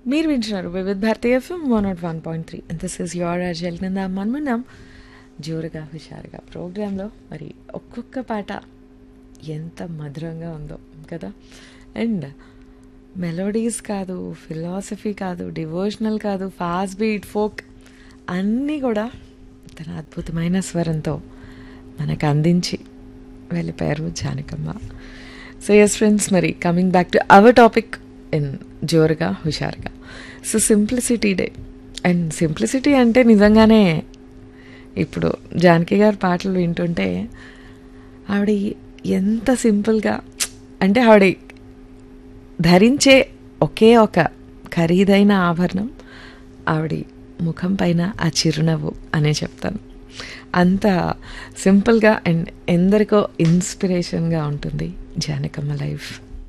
మీరు వింటున్నారు Vividh Bharati FM one not one point three and this is your అర్జల్ కింద మనమున్నాం జోరుగా హుషారుగా ప్రోగ్రాంలో మరి ఒక్కొక్క పాట ఎంత మధురంగా ఉందో కదా అండ్ మెలోడీస్ కాదు ఫిలాసఫీ కాదు డివోషనల్ కాదు ఫాస్ట్ బీట్ ఫోక్ అన్నీ కూడా తన అద్భుతమైన స్వరంతో మనకు అందించి వెళ్ళిపోయారు జానకమ్మ సో ఎస్ ఫ్రెండ్స్ మరి coming back to our topic in Joruga Husharuga so simplicity day and simplicity అంటే నిజంగానే ఇప్పుడు జానకి గారి పాటలు వింటుంటే ఆవిడ ఎంత సింపుల్గా అంటే ఆవిడ ధరించే ఒకే ఒక ఖరీదైన ఆభరణం ఆవిడ ముఖం పైన ఆ చిరునవ్వు అనే చెప్తాను అంత సింపుల్గా అండ్ ఎందరికో ఇన్స్పిరేషన్గా ఉంటుంది జానకమ్మ లైఫ్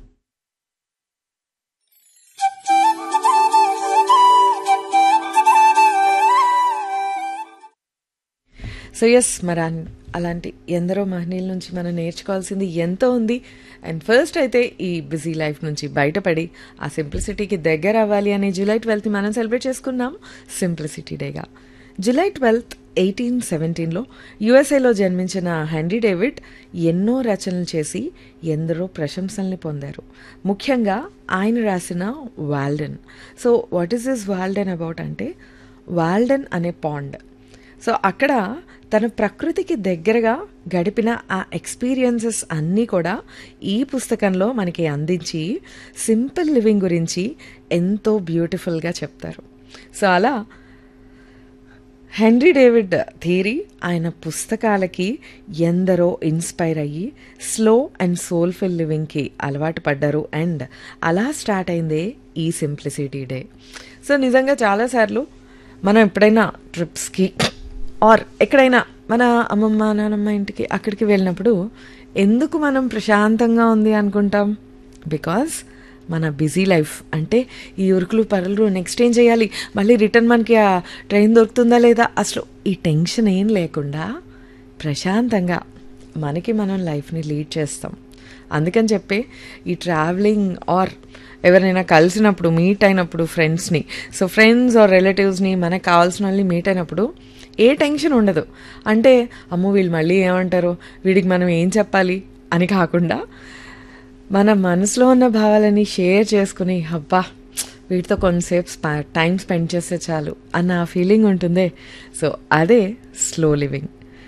సో ఎస్ మరి అన్- అలాంటి ఎందరో మహనీయుల నుంచి మనం నేర్చుకోవాల్సింది ఎంతో ఉంది అండ్ ఫస్ట్ అయితే ఈ బిజీ లైఫ్ నుంచి బయటపడి ఆ సింప్లిసిటీకి దగ్గర అవ్వాలి అనే జూలై ట్వెల్త్ మనం సెలబ్రేట్ చేసుకున్నాం సింప్లిసిటీ డేగా జూలై ట్వెల్త్ ఎయిటీన్ సెవెంటీన్లో యుఎస్ఏలో జన్మించిన హెన్రీ డేవిడ్ ఎన్నో రచనలు చేసి ఎందరో ప్రశంసల్ని పొందారు ముఖ్యంగా ఆయన రాసిన Walden so what is this Walden about అంటే వాల్డెన్ అనే పాండ్ సో అక్కడ తన ప్రకృతికి దగ్గరగా గడిపిన ఆ ఎక్స్పీరియన్సెస్ అన్నీ కూడా ఈ పుస్తకంలో మనకి అందించి సింపుల్ లివింగ్ గురించి ఎంతో బ్యూటిఫుల్గా చెప్తారు సో అలా హెన్రీ డేవిడ్ థియరీ ఆయన పుస్తకాలకి ఎందరో ఇన్స్పైర్ అయ్యి స్లో అండ్ సోల్ఫుల్ లివింగ్కి అలవాటు పడ్డారు అండ్ అలా స్టార్ట్ అయిందే ఈ సింప్లిసిటీ డే సో నిజంగా చాలాసార్లు మనం ఎప్పుడైనా ట్రిప్స్కి ఆర్ ఎక్కడైనా మన అమ్మమ్మ నానమ్మ ఇంటికి అక్కడికి వెళ్ళినప్పుడు ఎందుకు మనం ప్రశాంతంగా ఉంది అనుకుంటాం బికాస్ మన బిజీ లైఫ్ అంటే ఈ ఉరుకులు పరులు నెక్స్ట్ ఏం చేయాలి మళ్ళీ రిటర్న్ మనకి ఆ ట్రైన్ దొరుకుతుందా లేదా అసలు ఈ టెన్షన్ ఏం లేకుండా ప్రశాంతంగా మనకి మనం లైఫ్ని లీడ్ చేస్తాం అందుకని చెప్పి ఈ ట్రావెలింగ్ ఆర్ ఎవరైనా కలిసినప్పుడు మీట్ అయినప్పుడు ఫ్రెండ్స్ని సో ఫ్రెండ్స్ ఆర్ రిలేటివ్స్ని మనకు కావాల్సిన వాళ్ళని మీట్ అయినప్పుడు ఏ టెన్షన్ ఉండదు అంటే అమ్మో వీళ్ళు మళ్ళీ ఏమంటారు వీడికి మనం ఏం చెప్పాలి అని కాకుండా మన మనసులో ఉన్న భావాలని షేర్ చేసుకుని అబ్బా వీటితో కొంతసేపు స్పా- టైం స్పెండ్ చేస్తే చాలు అన్న ఆ ఫీలింగ్ ఉంటుందే సో అదే స్లో లివింగ్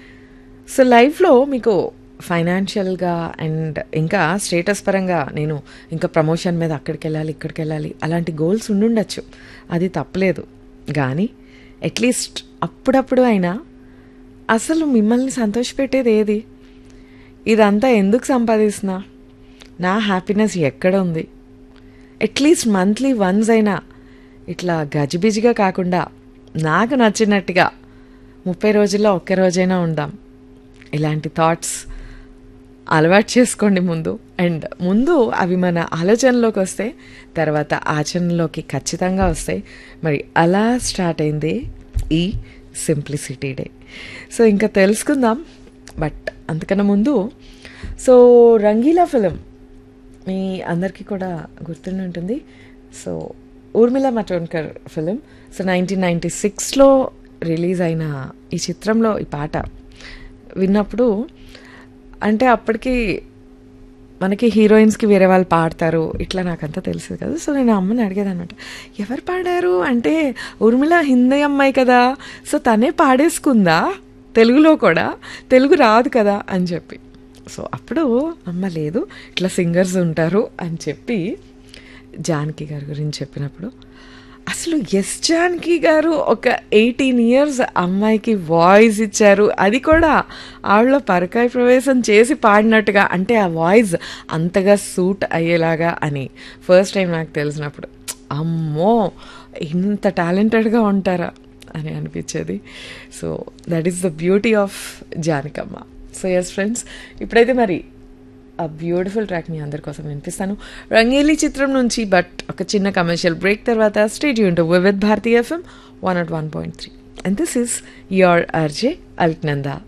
సో లైఫ్లో మీకు ఫైనాన్షియల్గా అండ్ ఇంకా స్టేటస్ పరంగా నేను ఇంకా ప్రమోషన్ మీద అక్కడికి వెళ్ళాలి ఇక్కడికి వెళ్ళాలి అలాంటి గోల్స్ ఉండుండొచ్చు అది తప్పలేదు కానీ అట్లీస్ట్ అప్పుడప్పుడు అయినా అసలు మిమ్మల్ని సంతోషపెట్టేది ఏది ఇదంతా ఎందుకు సంపాదిస్తున్నా నా హ్యాపీనెస్ ఎక్కడ ఉంది అట్లీస్ట్ మంత్లీ వన్స్ అయినా ఇట్లా గజిబిజిగా కాకుండా నాకు నచ్చినట్టుగా ముప్పై రోజుల్లో ఒక్క రోజైనా ఉందాం ఇలాంటి థాట్స్ అలవాటు చేసుకోండి ముందు అండ్ ముందు అవి మన ఆలోచనలోకి వస్తే తర్వాత ఆచరణలోకి ఖచ్చితంగా వస్తాయి మరి అలా స్టార్ట్ అయింది ఈ సింప్లిసిటీ డే సో ఇంకా తెలుసుకుందాం బట్ అంతకన్నా ముందు సో రంగీలా ఫిలిం మీ అందరికీ కూడా గుర్తుండి ఉంటుంది so Urmila Matondkar film so nineteen ninety సిక్స్లో రిలీజ్ అయిన ఈ చిత్రంలో ఈ పాట విన్నప్పుడు అంటే అప్పటికి మనకి హీరోయిన్స్కి వేరే వాళ్ళు పాడతారు ఇట్లా నాకంతా తెలిసేది కదా సో నేను అమ్మని అడిగేది అనమాట ఎవరు పాడారు అంటే ఊర్మిళ హిందీ అమ్మాయి కదా సో తనే పాడేసుకుందా తెలుగులో కూడా తెలుగు రాదు కదా అని చెప్పి సో అప్పుడు అమ్మ లేదు ఇట్లా సింగర్స్ ఉంటారు అని చెప్పి జానకి గారి గురించి చెప్పినప్పుడు అసలు ఎస్ జానకి గారు ఒక ఎయిటీన్ ఇయర్స్ అమ్మాయికి వాయిస్ ఇచ్చారు అది కూడా ఆవిడ పరకాయ ప్రవేశం చేసి పాడినట్టుగా అంటే ఆ వాయిస్ అంతగా సూట్ అయ్యేలాగా అని ఫస్ట్ టైం నాకు తెలిసినప్పుడు అమ్మో ఇంత టాలెంటెడ్గా ఉంటారా అని అనిపించేది so that is the beauty of Janakamma so yes friends ఇప్పుడైతే మరి ఆ బ్యూటిఫుల్ ట్రాక్ మీ అందరి కోసం వినిపిస్తాను రంగేలి చిత్రం నుంచి బట్ ఒక చిన్న కమర్షియల్ బ్రేక్ తర్వాత స్టేట్ యూన్ with Bharati FM one not one point three and this is your RJ Alaknanda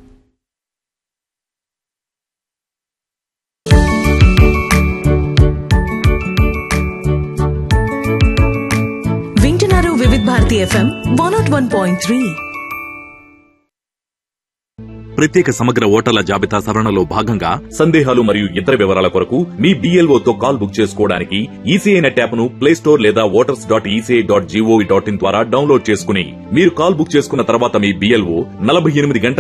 Bharati FM one not one point three ప్రత్యేక సమగ్ర ఓటర్ల జాబితా సవరణలో భాగంగా సందేహాలు మరియు ఇతర వివరాల కొరకు మీ BLO తో కాల్ బుక్ చేసుకోవడానికి ఈసీఐ నెట్ యాప్ ను ప్లే స్టోర్ లేదా voters dot ECI dot gov dot in ద్వారా డౌన్లోడ్ చేసుకుని మీరు కాల్ బుక్ చేసుకున్న తర్వాత మీ బిఎల్ఓ నలభై ఎనిమిది గంటల